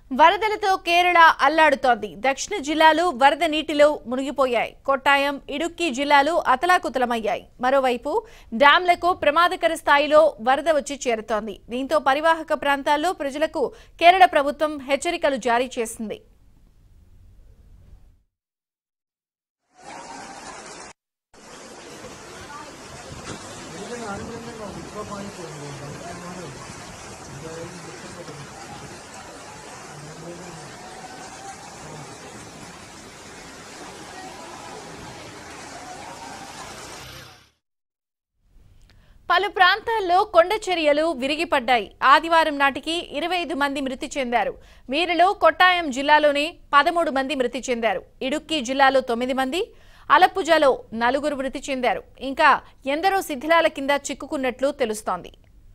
వరదలతో కేరళ అల్లాడుతోంది దక్షిణ జిల్లాలు వరద నీటిలో మునిగిపోయాయి కొట్టాయం ఇడుక్కి జిల్లాలు అతలాకుతలమయ్యాయి మరోవైపు డ్యాంలకు ప్రమాదకర స్థాయిలో వరద వచ్చి చేరుతోంది దీంతో పరివాహక ప్రాంతాల్లో ప్రజలకు కేరళ ప్రభుత్వం హెచ్చరికలు జారీ చేసింది పలు ప్రాంతాల్లో కొండ చర్యలు విరిగిపడ్డాయి ఆదివారం నాటికి ఇరవై ఐదు మంది మృతి చెందారు వీరిలో కొట్టాయం జిల్లాలోనే పదమూడు మంది మృతి చెందారు ఇడుక్కి జిల్లాలో తొమ్మిది మంది అలప్పుజలో నలుగురు మృతి చెందారు ఇంకా ఎందరో శిథిలాల కింద చిక్కుకున్నట్లు తెలుస్తోంది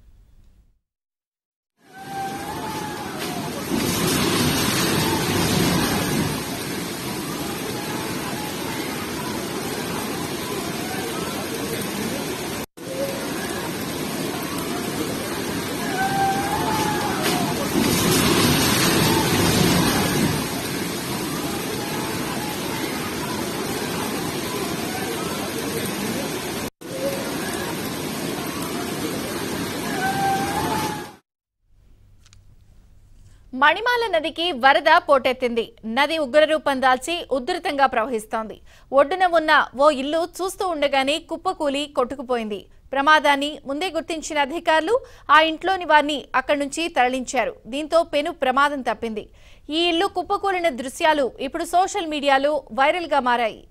మణిమాల నదికి వరద పోటెత్తింది నది ఉగ్రరూపం దాల్చి ఉధృతంగా ప్రవహిస్తోంది ఒడ్డున ఉన్న ఓ ఇల్లు చూస్తూ ఉండగానే కుప్పకూలి కొట్టుకుపోయింది ప్రమాదాన్ని ముందే గుర్తించిన అధికారులు ఆ ఇంట్లోని వారిని అక్కడి నుంచి తరలించారు దీంతో పెను ప్రమాదం తప్పింది ఈ ఇల్లు కుప్పకూలిన దృశ్యాలు ఇప్పుడు సోషల్ మీడియాలో వైరల్గా మారాయి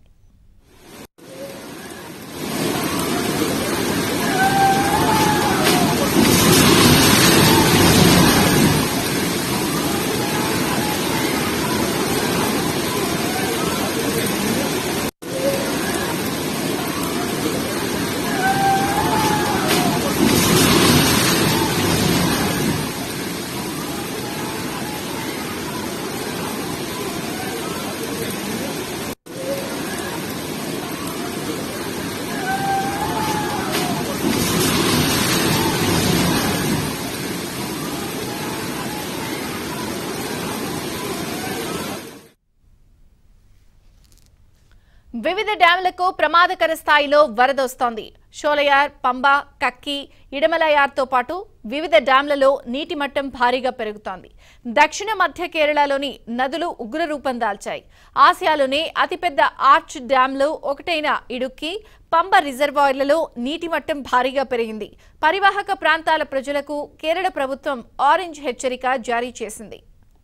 వివిధ డ్యాంలకు ప్రమాదకర స్థాయిలో వరద వస్తోంది షోలయార్ పంబ కక్కి ఇడమలయార్తో పాటు వివిధ డ్యాంలలో నీటి మట్టం భారీగా పెరుగుతోంది దక్షిణ మధ్య కేరళలోని నదులు ఉగ్రరూపం దాల్చాయి ఆసియాలోనే అతిపెద్ద ఆర్చ్ డ్యాంలు ఒకటైన ఇడుక్కి పంబ రిజర్వాయర్లలో నీటి మట్టం భారీగా పెరిగింది పరివాహక ప్రాంతాల ప్రజలకు కేరళ ప్రభుత్వం ఆరెంజ్ హెచ్చరిక జారీ చేసింది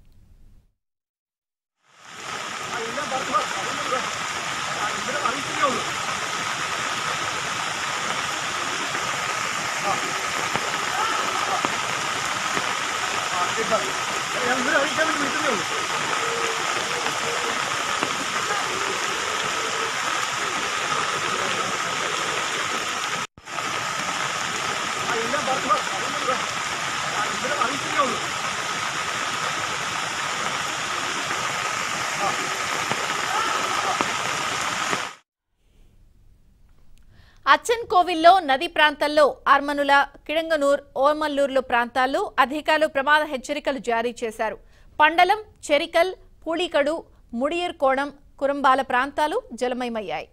అచ్చన్ కోవిల్లో నది ప్రాంతాల్లో ఆర్మనుల కిడంగనూర్ ఓమల్లూరులో ప్రాంతాల్లో అధికారులు ప్రమాద హెచ్చరికలు జారీ చేశారు పండలం చెరికల్ పూళికడు ముడియర్ కోణం కురంబాల ప్రాంతాలు జలమయమయ్యాయి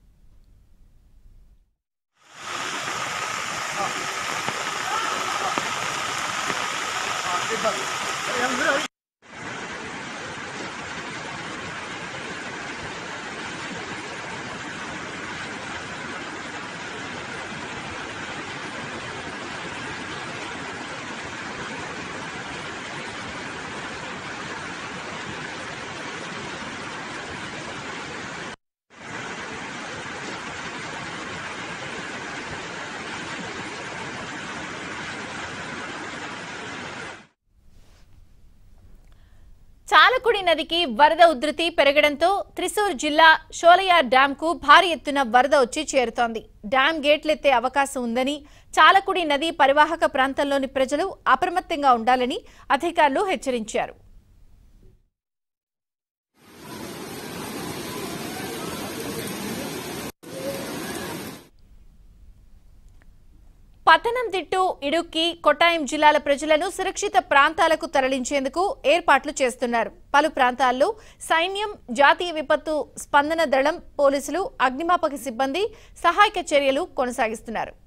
చాలకుడి నదికి వరద ఉధృతి పెరగడంతో త్రిశూర్ జిల్లా షోలయార్ డ్యాంకు భారీ ఎత్తున వరద వచ్చి చేరుతోంది డ్యాం గేట్లెత్తే అవకాశం ఉందని చాలకుడి నది పరివాహక ప్రాంతంలోని ప్రజలు అప్రమత్తంగా ఉండాలని అధికారులు హెచ్చరించారు పతనంతిట్టు ఇడుక్కి కొట్టాయం జిల్లాల ప్రజలను సురక్షిత ప్రాంతాలకు తరలించేందుకు ఏర్పాట్లు చేస్తున్నారు పలు ప్రాంతాల్లో సైన్యం జాతీయ విపత్తు స్పందన దళం పోలీసులు అగ్నిమాపక సిబ్బంది సహాయక చర్యలు కొనసాగిస్తున్నారు